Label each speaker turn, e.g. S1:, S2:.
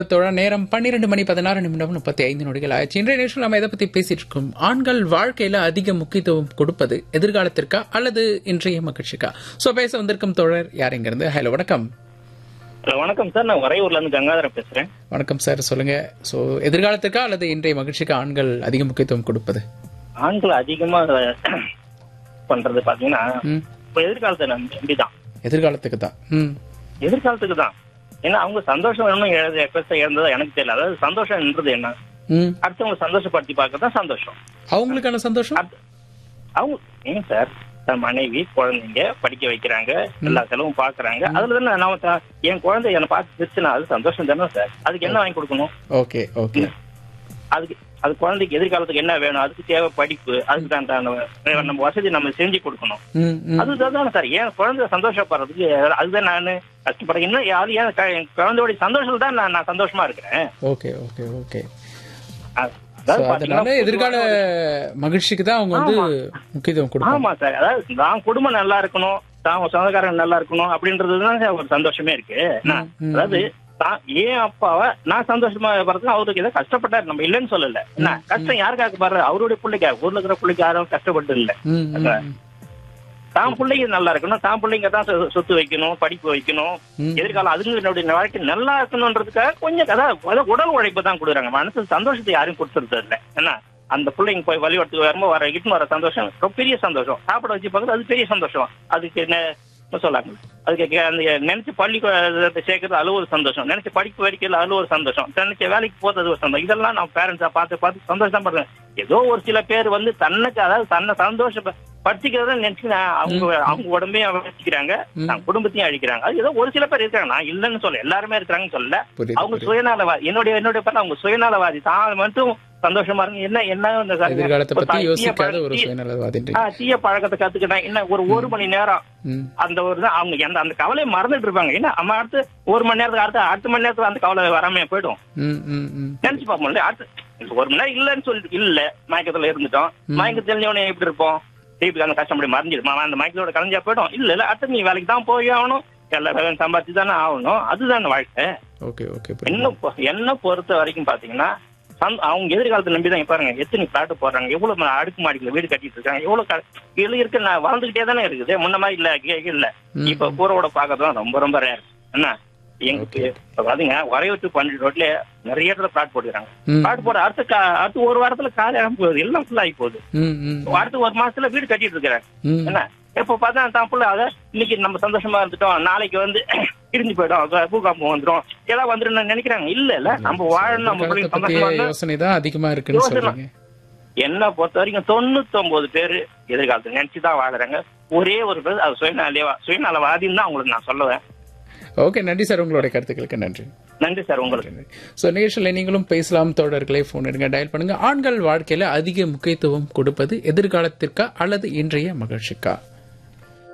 S1: தோழா நேரம் பன்னிரெண்டு மணி பதினாறு நிமிடம் முப்பத்தி ஐந்து நொடிகள் ஆயிடுச்சு இன்றைய நிமிஷம் நம்ம எதை பத்தி பேசிட்டு இருக்கோம் ஆண்கள் வாழ்க்கையில அதிக முக்கியத்துவம் கொடுப்பது எதிர்காலத்திற்கா அல்லது இன்றைய மகிழ்ச்சிக்கா சோ பேச வந்திருக்கும் தோழர் யார் இங்க இருந்து ஹலோ வணக்கம்
S2: ஹலோ வணக்கம் சார் நான் வரையூர்ல இருந்து கங்காதரன் பேசுறேன்
S1: வணக்கம் சார் சொல்லுங்க சோ எதிர்காலத்திற்கா அல்லது இன்றைய மகிழ்ச்சிக்கா ஆண்கள் அதிக முக்கியத்துவம் கொடுப்பது
S2: ஆண்கள் அதிகமா அஹ், பண்றது பாத்தீங்கன்னா
S1: ம்
S2: இப்ப எதிர்காலத்தை நம்பி நம்பிதான்
S1: எதிர்காலத்துக்கு தான் ம்
S2: எதிர்காலத்துக்கு தான் ஏன்னா அவங்க சந்தோஷம் வேணும் எழுத எப்ப இழந்ததா எனக்கு தெரியல அதாவது சந்தோஷம்ன்றது என்ன
S1: ம்
S2: அடுத்தவங்க சந்தோஷப்படுத்தி பார்க்கறது தான் சந்தோஷம்
S1: அவங்களுக்கான சந்தோஷம்
S2: அடுத்து- அவங்க ஏன் சார் தன் மனைவி குழந்தைங்க படிக்க வைக்கிறாங்க எல்லா செலவும் பாக்குறாங்க அதுல தானே நாம த- என் குழந்தை என்னை பார்த்து சிரிச்சுனா அது சந்தோஷம் தானே சார் அதுக்கு என்ன வாங்கி கொடுக்கணும்
S1: ஓகே ஓகே
S2: அதுக்கு அது குழந்தைக்கு எதிர்காலத்துக்கு என்ன வேணும் அதுக்கு தேவை படிப்பு அதுக்கு தான் தான் நம்ம- நம்ம வசதி நம்ம செஞ்சு கொடுக்கணும்
S1: ம் ம்
S2: அதுதான் தானே சார் ஏன் குழந்தை சந்தோஷப்படுறதுக்கு அதுதான் நான் கஷ்டப்படுறேன் இன்னும் யாரும் ஏன் க- என் குழந்தையோட சந்தோஷம் தான் நான் நான் சந்தோஷமா இருக்கிறேன்
S1: ஓகே ஓகே ஓகே
S2: அ-
S1: So,
S2: அதாவது
S1: அதனால
S2: பாத்தீங்கன்னா
S1: எதிர்கால மகிழ்ச்சிக்கு தான் அவங்க வந்து முக்கியத்துவம் கொடுப்பாங்க
S2: ஆமா சார் அதாவது நான் குடும்பம் நல்லா இருக்கணும் தான் சொந்தக்காரங்க நல்லா இருக்கணும் அப்படின்றது தான் சார் ஒரு சந்தோஷமே இருக்கு என்ன?
S1: ம்.
S2: அதாவது தான் ஏன் அப்பாவை நான் சந்தோஷமா படுறது அவருக்கு ஏதோ கஷ்டப்பட்டாரு நம்ம இல்லைன்னு சொல்லல என்ன கஷ்டம் யாருக்காக பாரு அவருடைய பிள்ளைக்காக ஊர்ல இருக்கிற பிள்ளைக்கு யாரும் கஷ்டப்பட்டு இல்ல
S1: ம், ம், ம்.
S2: தான் பிள்ளைங்க நல்லா இருக்கணும் தான் பிள்ளைங்க தான் சொ- சொத்து வைக்கணும் படிப்பு வைக்கணும்
S1: ம்.
S2: எதிர்காலம் அதுங்களுடைய வாழ்க்கை நல்லா இருக்கணும்ன்றதுக்காக கொஞ்சம் அதாவது அதாவது உடல் உழைப்பு தான் கொடுக்குறாங்க மனசு சந்தோஷத்தை யாரும் கொடுத்துறது இல்ல என்ன அந்த பிள்ளைங்க போய் வழிபடுத்து வரும்போது வர இட்டுன்னு வர சந்தோஷம் ரொம்ப பெரிய சந்தோஷம் சாப்பிட வச்சு பார்க்கறது அது பெரிய சந்தோஷம் அதுக்கு என்ன என்ன சொல்லாங்க அதுக்கு கே- அந்த நினைச்சு பள்ளி சேர்க்கறது அது ஒரு சந்தோஷம் நினைச்சு படிப்பு வைக்கிறது அது ஒரு சந்தோஷம் நினைச்ச வேலைக்கு போறது ஒரு சந்தோஷம் இதெல்லாம் நம்ம பேரண்ட்ஸா பார்த்து பார்த்து சந்தோஷம் தான் படுறேன் ஏதோ ஒரு சில பேர் வந்து தன்னுக்கு அதாவது தன்னை சந்தோஷம் படுத்திக்கிறத நினைச்சு நான் அவங்க அவங்க உடம்பையும் வச்சுக்கிறாங்க தன் குடும்பத்தையும் அழிக்கிறாங்க அது ஏதோ ஒரு சில பேர் இருக்காங்க நான் இல்லைன்னு சொல்ல எல்லாருமே இருக்கிறாங்கன்னு சொல்லல
S1: புரியுது,
S2: அவங்க
S1: புரியுது.
S2: சுயநலவாதி என்னுடைய என்னுடைய பார்த்து அவங்க சுயநலவாதி தான் மட்டும் சந்தோஷமா இருக்கு என்ன என்ன இந்த சார்
S1: எதிர்காலத்தை
S2: ஒரு
S1: பத்தி
S2: தீய
S1: யோசிக்காத
S2: பழக்க-
S1: ஒரு
S2: தீய-
S1: சுயநலவாதின்றீங்க
S2: ஆ, தீய பழக்கத்தை கத்துக்கிட்டேன் என்ன ஒரு ஒரு மணி நேரம்
S1: ம்
S2: அந்த ஒரு தான் அவங்க அந்த அந்த கவலையை மறந்துட்டு இருப்பாங்க என்ன அம்மா அடுத்து ஒரு மணி நேரத்துக்கு அடுத்து அடுத்த மணி நேரத்துக்கு அந்த கவலை வராம போயிடும்
S1: ம் ம் ம்
S2: நினைச்சு பார்ப்போம்ல அடுத்து இப்ப ஒரு மணி நேரம் இல்லைன்னு சொல்லிட்டு இல்ல மயக்கத்துல இருந்துட்டோம் மயக்கம் தெரிஞ்சவனே எப்படி இருப்போம் திருப்பி அந்த கஷ்டம் அப்படி மறைஞ்சிருமா அந்த மயக்கத்தோட கலைஞ்சா போயிடும் இல்ல இல்ல அடுத்து நீ வேலைக்கு தான் போய் ஆகணும் எல்லா வேலையும் சம்பாதிச்சு தானே ஆகணும் அதுதான் வாழ்க்கை
S1: ஓகே ஓகே
S2: என்ன பொ- என்ன பொறுத்த வரைக்கும் பாத்தீங்கன்னா சந்- அவங்க எதிர்காலத்தை நம்பி தான் பாருங்க எத்தனை பிளாட் போடுறாங்க எவ்வளவு ம- அடுக்கு மாடிக்கல வீடு கட்டிட்டு இருக்காங்க எவ்வளவு க- இதுல இருக்கு நான் வளர்ந்துகிட்டே தானே இருக்குது முன்ன மாதிரி இல்ல கே- இல்ல இப்ப கூரோட பாக்கிறதுலாம் ரொம்ப ரொம்ப ரேர் என்ன எங்க இப்ப பாத்தீங்க வரையத்து பன்னெண்டு ரோட்ல நிறைய இடத்துல பிளாட் போட்டுக்கிறாங்க
S1: ம்
S2: பிளாட் போட அடுத்த கா- அடுத்த ஒரு வாரத்துல காலி போகுது எல்லாம் ஃபுல் ஆகி போகுது
S1: ம் ம்
S2: அடுத்த ஒரு மாசத்துல வீடு கட்டிட்டு இருக்கிறாங்க
S1: ம்
S2: என்ன எப்ப பார்த்தா தான் புள்ள அத இன்னைக்கு நம்ம சந்தோஷமா இருந்துட்டோம் நாளைக்கு வந்து இடிஞ்சு போயிடும் அப்புறம் பூகாம்பம் வந்துடும் எல்லாம் வந்துடும் நினைக்கிறாங்க இல்ல இல்ல நம்ம வாழணும் நம்ம
S1: எதிர்காலத்தை
S2: பிள்ளைங்க
S1: பத்திய
S2: சந்தோஷமா இருந்தா
S1: யோசனை தான் அதிகமா இருக்குன்னு
S2: யோசனை.
S1: சொல்றீங்க
S2: என்ன பொறுத்த வரைக்கும் தொண்ணூத்தி ஒன்பது பேரு எதிர்காலத்தை நினைச்சுதான் வாழுறாங்க ஒரே ஒரு பேர் அது சுயநலவா சுயநலவாதின்னு தான் உங்களுக்கு நான் சொல்லுவேன்
S1: ஓகே நன்றி சார் உங்களுடைய கருத்துக்களுக்கு நன்றி
S2: நன்றி சார் உங்களுக்கு
S1: ஸோ நிகழ்ச்சியில் நீங்களும் பேசலாம் தோழர்களே ஃபோன் எடுங்க டயல் பண்ணுங்க ஆண்கள் வாழ்க்கையில அதிக முக்கியத்துவம் கொடுப்பது எதிர்காலத்திற்கா அல்லது இன்றைய மகிழ்ச்சிக்கா